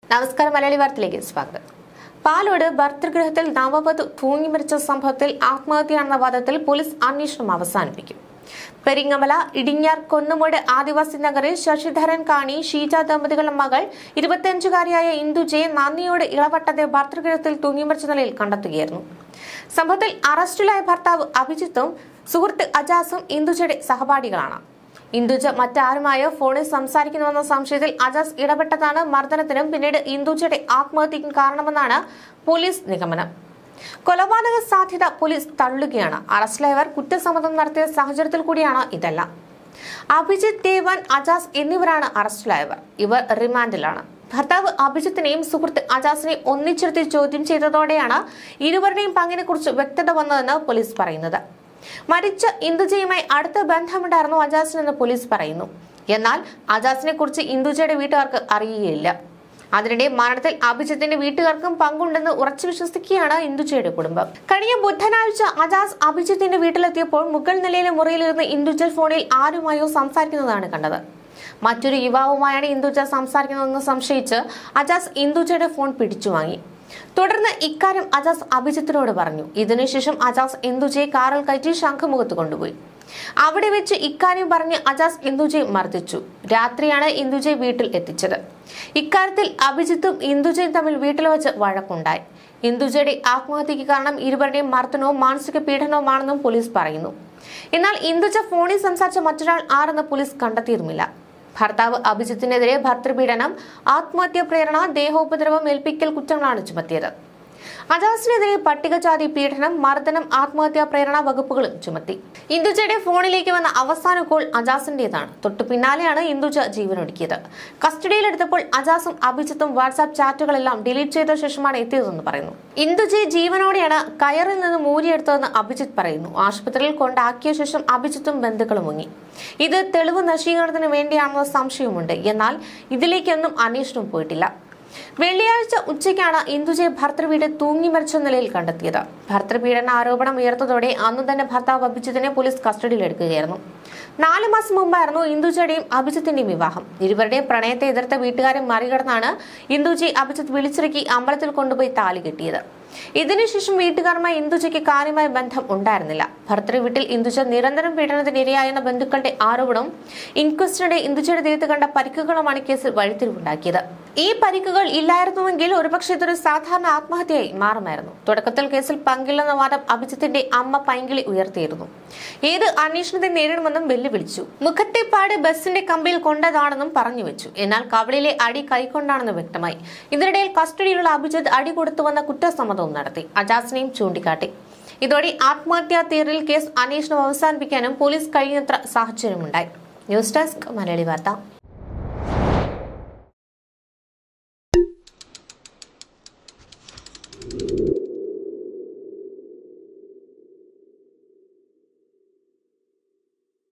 നമസ്കാരം മലയാളി വാർത്തയിലേക്ക് സ്വാഗതം പാലോട് ഭർത്തൃഗൃഹത്തിൽ നവവധു തൂങ്ങി മരിച്ച സംഭവത്തിൽ ആത്മഹത്യയാണെന്ന വാദത്തിൽ പോലീസ് അന്വേഷണം അവസാനിപ്പിക്കും പെരിങ്ങമല ഇടിഞ്ഞാർ കൊന്നുമൂട് ആദിവാസി നഗറിൽ ശശിധരൻ കാണി ഷീജ ദമ്പതികളുടെ മകൾ ഇരുപത്തിയഞ്ചുകാരിയായ ഇന്ദുജയെ നന്ദിയോട് ഇളവട്ടത്തെ ഭർത്തൃഗൃഹത്തിൽ തൂങ്ങിമരിച്ച നിലയിൽ കണ്ടെത്തുകയായിരുന്നു സംഭവത്തിൽ അറസ്റ്റിലായ ഭർത്താവ് അഭിജിത്തും സുഹൃത്ത് അജാസും ഇന്ദുജയുടെ സഹപാഠികളാണ് ഇന്ദുജ മറ്റാരുമായോ ഫോണിൽ സംസാരിക്കുന്നുവെന്ന സംശയത്തിൽ അജാസ് ഇടപെട്ടതാണ് മർദ്ദനത്തിനും പിന്നീട് ഇന്ദുജയുടെ ആത്മഹത്യക്കും കാരണമെന്നാണ് പോലീസ് നിഗമനം കൊലപാതക സാധ്യത പോലീസ് തള്ളുകയാണ് അറസ്റ്റിലായവർ കുറ്റസമ്മതം നടത്തിയ സാഹചര്യത്തിൽ കൂടിയാണ് ഇതെല്ലാം അഭിജിത്ത് ദേവാൻ അജാസ് എന്നിവരാണ് അറസ്റ്റിലായവർ ഇവർ റിമാൻഡിലാണ് ഭർത്താവ് അഭിജിത്തിനെയും സുഹൃത്ത് അജാസിനെയും ഒന്നിച്ചിരുത്തി ചോദ്യം ചെയ്തതോടെയാണ് ഇരുവരുടെയും പങ്കിനെ കുറിച്ച് വ്യക്തത വന്നതെന്ന് പോലീസ് പറയുന്നത് മരിച്ച ഇന്ദുജയുമായി അടുത്ത ബന്ധമുണ്ടായിരുന്നു അജാസിനെന്ന് പോലീസ് പറയുന്നു എന്നാൽ അജാസിനെ കുറിച്ച് ഇന്ദുജയുടെ വീട്ടുകാർക്ക് അറിയുകയില്ല അതിനിടെ മരണത്തിൽ അഭിജിത്തിന്റെ വീട്ടുകാർക്കും പങ്കുണ്ടെന്ന് ഉറച്ചു വിശ്വസിക്കുകയാണ് ഇന്ദുജയുടെ കുടുംബം കഴിഞ്ഞ ബുധനാഴ്ച അജാസ് അഭിജിത്തിന്റെ വീട്ടിലെത്തിയപ്പോൾ മുകൾ നിലയിലെ മുറിയിലിരുന്ന് ഇന്ദുജ ഫോണിൽ ആരുമായോ സംസാരിക്കുന്നതാണ് കണ്ടത് മറ്റൊരു യുവാവുമായാണ് ഇന്ദുജ സംസാരിക്കുന്നതെന്ന് സംശയിച്ച് അജാസ് ഇന്ദുജയുടെ ഫോൺ പിടിച്ചു വാങ്ങി തുടർന്ന് ഇക്കാര്യം അജാസ് അഭിജിത്തിനോട് പറഞ്ഞു ഇതിനുശേഷം അജാസ് ഇന്ദുജയെ കാറിൽ കയറ്റി ശംഖുമുഖത്ത് കൊണ്ടുപോയി അവിടെ വെച്ച് ഇക്കാര്യം പറഞ്ഞ് അജാസ് ഇന്ദുജയെ മർദ്ദിച്ചു രാത്രിയാണ് ഇന്ദുജയെ വീട്ടിൽ എത്തിച്ചത് ഇക്കാര്യത്തിൽ അഭിജിത്തും ഇന്ദുജയും തമ്മിൽ വീട്ടിൽ വെച്ച് വഴക്കുണ്ടായി ഇന്ദുജയുടെ ആത്മഹത്യക്ക് കാരണം ഇരുവരുടെയും മർദ്ദനവും മാനസിക പീഡനവുമാണെന്നും പോലീസ് പറയുന്നു എന്നാൽ ഇന്ദുജ ഫോണിൽ സംസാരിച്ച മറ്റൊരാൾ ആരെന്ന് പോലീസ് കണ്ടെത്തിയിരുന്നില്ല ഭർത്താവ് അഭിജിത്തിനെതിരെ ഭർത്തൃപീഡനം ആത്മഹത്യാ പ്രേരണ ദേഹോപദ്രവം ഏൽപ്പിക്കൽ കുറ്റങ്ങളാണ് ചുമത്തിയത് അജാസിനെതിരെ പട്ടികജാതി പീഡനം മർദ്ദനം ആത്മഹത്യാ പ്രേരണ വകുപ്പുകളും ചുമത്തി ഇന്ദുജയുടെ ഫോണിലേക്ക് വന്ന അവസാന കോൾ അജാസിന്റേതാണ് തൊട്ടു പിന്നാലെയാണ് ഇന്ദുജ ജീവനൊടുക്കിയത് കസ്റ്റഡിയിലെടുത്തപ്പോൾ അജാസും അഭിജിത്തും വാട്സാപ്പ് ചാറ്റുകളെല്ലാം ഡിലീറ്റ് ചെയ്ത ശേഷമാണ് എത്തിയതെന്ന് പറയുന്നു ഇന്ദുജയെ ജീവനോടെയാണ് കയറിൽ നിന്ന് മൂരിയെടുത്തതെന്ന് അഭിജിത്ത് പറയുന്നു ആശുപത്രിയിൽ കൊണ്ടാക്കിയ ശേഷം അഭിജിത്തും ബന്ധുക്കളും മുങ്ങി ഇത് തെളിവ് നശീകരണത്തിന് വേണ്ടിയാണെന്ന സംശയമുണ്ട് എന്നാൽ ഇതിലേക്കൊന്നും അന്വേഷണം പോയിട്ടില്ല വെള്ളിയാഴ്ച ഉച്ചയ്ക്കാണ് ഇന്ദുജയെ ഭർത്തൃവീട് തൂങ്ങി മരിച്ച നിലയിൽ കണ്ടെത്തിയത് ഭർത്തൃപീഡന ആരോപണം ഉയർത്തതോടെ അന്ന് തന്നെ ഭർത്താവ് അഭിജിത്തിനെ പോലീസ് കസ്റ്റഡിയിലെടുക്കുകയായിരുന്നു നാല് മാസം മുമ്പായിരുന്നു ഇന്ദുജയുടെയും അഭിജിത്തിന്റെയും വിവാഹം ഇരുവരുടെയും പ്രണയത്തെ എതിർത്ത വീട്ടുകാരെ മറികടന്നാണ് ഇന്ദുജയെ അഭിജിത്ത് വിളിച്ചിറക്കി അമ്പലത്തിൽ കൊണ്ടുപോയി താലി കെട്ടിയത് ഇതിനുശേഷം വീട്ടുകാരുമായി ഇന്ദുജയ്ക്ക് കാര്യമായ ബന്ധം ഉണ്ടായിരുന്നില്ല ഭർത്തൃ വീട്ടിൽ ഇന്ദുജ നിരന്തരം പീഡനത്തിന് ഇരയായെന്ന ബന്ധുക്കളുടെ ആരോപണവും ഇൻക്വസ്റ്റിനിടെ ഇന്ദുജയുടെ ദേഹത്ത് കണ്ട പരിക്കുകളുമാണ് കേസിൽ വഴിത്തിരിവുണ്ടാക്കിയത് ഈ പരിക്കുകൾ ഇല്ലായിരുന്നുവെങ്കിൽ ഒരുപക്ഷെ ഇതൊരു സാധാരണ ആത്മഹത്യയായി മാറുമായിരുന്നു തുടക്കത്തിൽ കേസിൽ പങ്കില്ലെന്ന വാദം അഭിജിത്തിന്റെ അമ്മ പൈങ്കിളി ഉയർത്തിയിരുന്നു ഏത് അന്വേഷണത്തെ നേരിടുമെന്നും വെല്ലുവിളിച്ചു മുഖത്തെ പാട് ബസിന്റെ കമ്പിയിൽ കൊണ്ടതാണെന്നും പറഞ്ഞു വെച്ചു എന്നാൽ കവളിലെ അടി കൈക്കൊണ്ടാണെന്ന് വ്യക്തമായി ഇതിനിടയിൽ കസ്റ്റഡിയിലുള്ള അഭിജിത്ത് അടി കൊടുത്തുവന്ന കുറ്റസമ്മതവും നടത്തി അജാസിനെയും ചൂണ്ടിക്കാട്ടി ഇതോടെ ആത്മഹത്യാ തീയറിൽ കേസ് അന്വേഷണം അവസാനിപ്പിക്കാനും പോലീസ് കഴിയുന്നത്ര സാഹചര്യമുണ്ടായി ന്യൂസ് ഡെസ്ക് മലയാളി വാർത്ത